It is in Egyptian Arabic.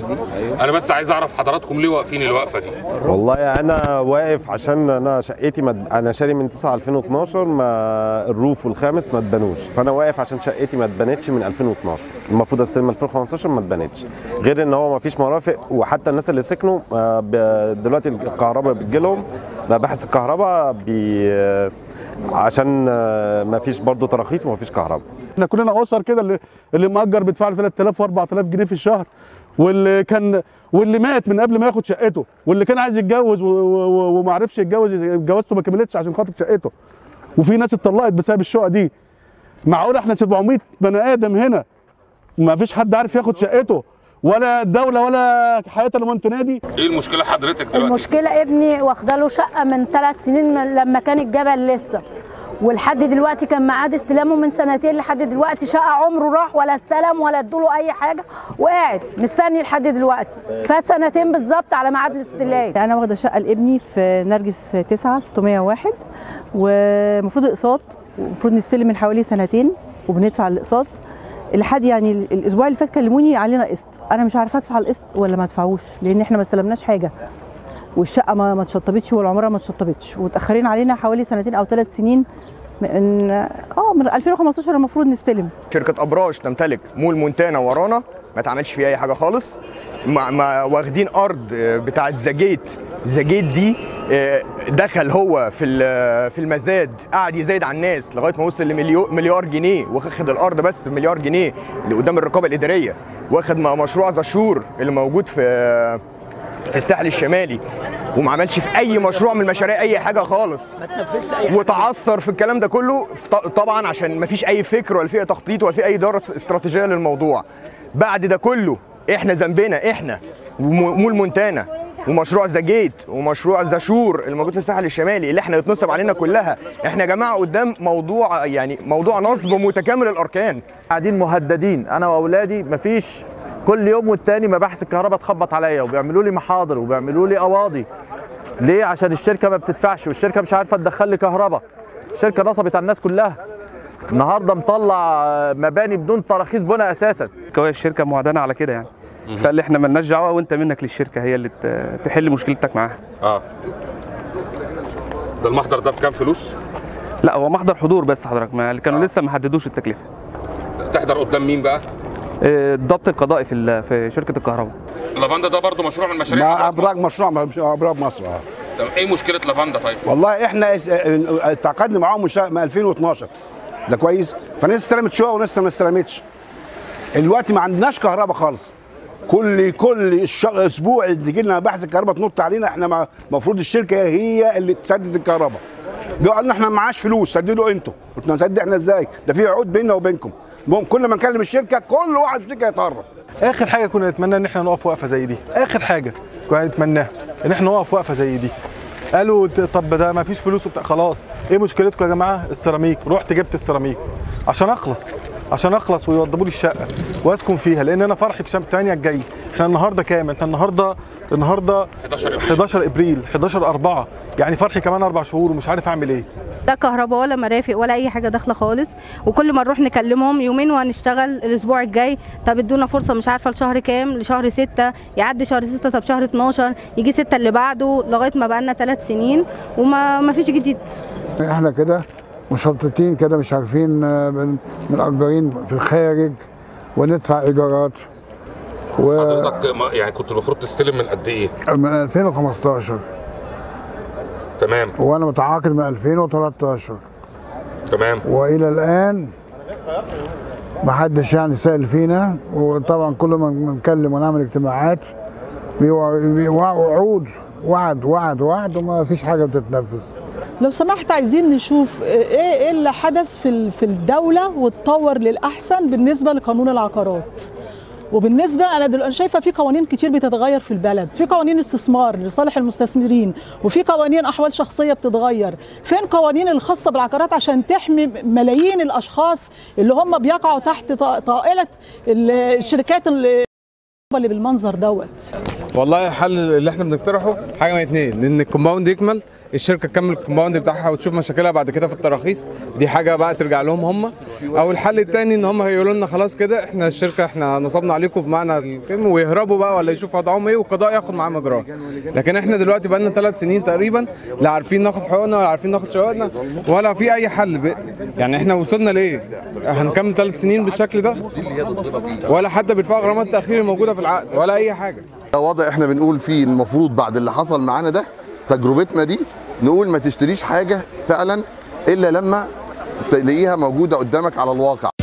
انا بس عايز اعرف حضراتكم ليه واقفين الوقفه دي والله انا واقف عشان انا شقتي مد... انا شاري من 9 2012 ما الروف والخامس ما اتبنوش فانا واقف عشان شقتي ما اتبنتش من 2012 المفروض استلم 2015 ما اتبنتش غير ان هو ما فيش مرافق وحتى الناس اللي سكنوا آه، ب- دلوقتي الكهرباء بتجيلهم مباحث الكهرباء بي... عشان آه، ما فيش برضه تراخيص وما فيش كهرباء احنا كلنا اسر كده اللي اللي مأجر بيدفع له 3000 و4000 جنيه في الشهر واللي كان واللي مات من قبل ما ياخد شقته واللي كان عايز يتجوز و- و- و- وما عرفش يتجوز جوازته ما كملتش عشان خاطر شقته وفي ناس اتطلقت بسبب الشقه دي معقول احنا 700 بني ادم هنا ما فيش حد عارف ياخد شقته ولا الدوله ولا حياه المنتنادي ايه المشكله حضرتك دلوقتي المشكلة ابني واخده له شقة من ثلاث سنين من لما كان الجبل لسه ولحد دلوقتي كان ميعاد استلامه من سنتين لحد دلوقتي شقة عمره راح ولا استلم ولا ادوله أي حاجة وقاعد مستني لحد دلوقتي فات سنتين بالظبط على ميعاد الاستلام انا واخده شقه لابني في نرجس 9 601 ومفروض اقساط المفروض نستلم من حوالي سنتين وبندفع الاقساط لحد يعني الاسبوع اللي فات كلموني علينا قسط انا مش عارفه ادفع القسط ولا ما ادفعوش لان احنا ما استلمناش حاجه والشقه ما ما اتشطبتش والعماره ما اتشطبتش وتاخرين علينا حوالي سنتين او ثلاث سنين من اه من 2015 المفروض نستلم شركه ابراج تمتلك مول مونتانا ورانا ما تعملش فيه اي حاجه خالص ما, ما واخدين ارض آه، بتاعت زاجيت زاجيت دي آه، دخل هو في ال- في المزاد قعد يزايد على الناس لغايه ما وصل لمليار مليار جنيه واخد الارض بس بمليار جنيه اللي قدام الرقابه الاداريه واخد م- مشروع زشور اللي موجود في في الساحل الشمالي وما عملش في اي مشروع من المشاريع اي حاجه خالص وتعثر في الكلام ده كله ط- طبعا عشان ما فيش اي فكر ولا في اي تخطيط ولا في اي اداره استراتيجيه للموضوع بعد ده كله احنا ذنبنا احنا ومول مونتانا ومشروع زاجيت ومشروع زاشور اللي موجود في الساحل الشمالي اللي احنا يتنصب علينا كلها احنا يا جماعه قدام موضوع يعني موضوع نصب متكامل الاركان قاعدين مهددين انا واولادي مفيش كل يوم والتاني مباحث الكهرباء تخبط عليا وبيعملوا لي محاضر وبيعملوا لي قواضي ليه عشان الشركه ما بتدفعش والشركه مش عارفه تدخل لي كهرباء الشركه نصبت على الناس كلها النهارده مطلع مباني بدون تراخيص بناء اساسا كويس الشركه معدنه على كده يعني فقال لي احنا مالناش دعوه وانت منك للشركه هي اللي ت- تحل مشكلتك معاها اه ده المحضر ده بكام فلوس لا هو محضر حضور بس حضرتك ما كانوا لسه ما حددوش التكلفه تحضر قدام مين بقى آه، الضبط القضائي في ال- في شركه الكهرباء لافاندا ده برضو مشروع من مشاريع مع أبراج ابراج مصر. مشروع مش ابراج مصر اه طب ايه مشكله لافاندا طيب والله احنا اس- اه، تعاقدنا معاهم من شهر- من 2012 ده كويس فناس استلمت شقق وناس ما استلمتش الوقت ما عندناش كهرباء خالص كل كل الش- اسبوع يجي لنا بحث الكهرباء تنط علينا احنا المفروض الشركه هي اللي تسدد الكهرباء بيقول لنا احنا معاش فلوس سددوا انتوا قلت له نسدد احنا ازاي ده في عقود بيننا وبينكم المهم كل ما نكلم الشركه كل واحد في الشركه يتهرب اخر حاجه كنا نتمنى ان احنا نقف وقفه زي دي اخر حاجه كنا نتمناها ان احنا نقف وقفه زي دي قالوا ت- طب ده ما فيش فلوس وبتاع خلاص ايه مشكلتكم يا جماعه السيراميك رحت جبت السيراميك عشان اخلص عشان اخلص ويوضبوا لي الشقه واسكن فيها لان انا فرحي في شهر 8 الجاي احنا النهارده كام احنا النهارده النهارده 11 ابريل 11 ابريل 11 4 يعني فرحي كمان اربع شهور ومش عارف اعمل ايه لا كهرباء ولا مرافق ولا اي حاجه داخله خالص وكل ما نروح نكلمهم يومين وهنشتغل الاسبوع الجاي طب ادونا فرصه مش عارفه لشهر كام لشهر ستة يعدي شهر ستة طب شهر 12 يجي ستة اللي بعده لغايه ما بقالنا ثلاث سنين وما ما فيش جديد احنا كده مشططين كده مش عارفين آه، من متأجرين في الخارج وندفع ايجارات حضرتك ما- يعني كنت المفروض تستلم من قد ايه ومن 2015 تمام وانا متعاقد من 2013 تمام والى الان ما حدش يعني سائل فينا وطبعا كل ما نتكلم ونعمل اجتماعات بيوع- بيوع- وعود وعد وعد وعد وما فيش حاجه بتتنفذ لو سمحت عايزين نشوف ايه ايه اللي حدث في ال- في الدوله واتطور للاحسن بالنسبه لقانون العقارات وبالنسبه انا دل... انا شايفه في قوانين كتير بتتغير في البلد في قوانين استثمار لصالح المستثمرين وفي قوانين احوال شخصيه بتتغير فين قوانين الخاصه بالعقارات عشان تحمي ملايين الاشخاص اللي هم بيقعوا تحت ط- طائله ال- الشركات اللي اللي بالمنظر دوت والله الحل اللي احنا بنقترحه حاجه من اتنين ان الكومباوند يكمل الشركه تكمل الكومباوند بتاعها وتشوف مشاكلها بعد كده في التراخيص دي حاجه بقى ترجع لهم هم او الحل الثاني ان هم هيقولوا لنا خلاص كده احنا الشركه احنا نصبنا عليكم بمعنى الكلمه ويهربوا بقى ولا يشوفوا وضعهم ايه والقضاء ياخد معاه مجراه لكن احنا دلوقتي بقى لنا ثلاث سنين تقريبا لا عارفين ناخد حقوقنا ولا عارفين ناخد شقوقنا ولا في اي حل ب... يعني احنا وصلنا لايه هنكمل ثلاث سنين بالشكل ده ولا حتى بيدفع غرامات التاخير الموجوده في العقد ولا اي حاجه وضع احنا بنقول فيه المفروض بعد اللي حصل معانا ده تجربتنا دي نقول ما تشتريش حاجه فعلا الا لما تلاقيها موجوده قدامك على الواقع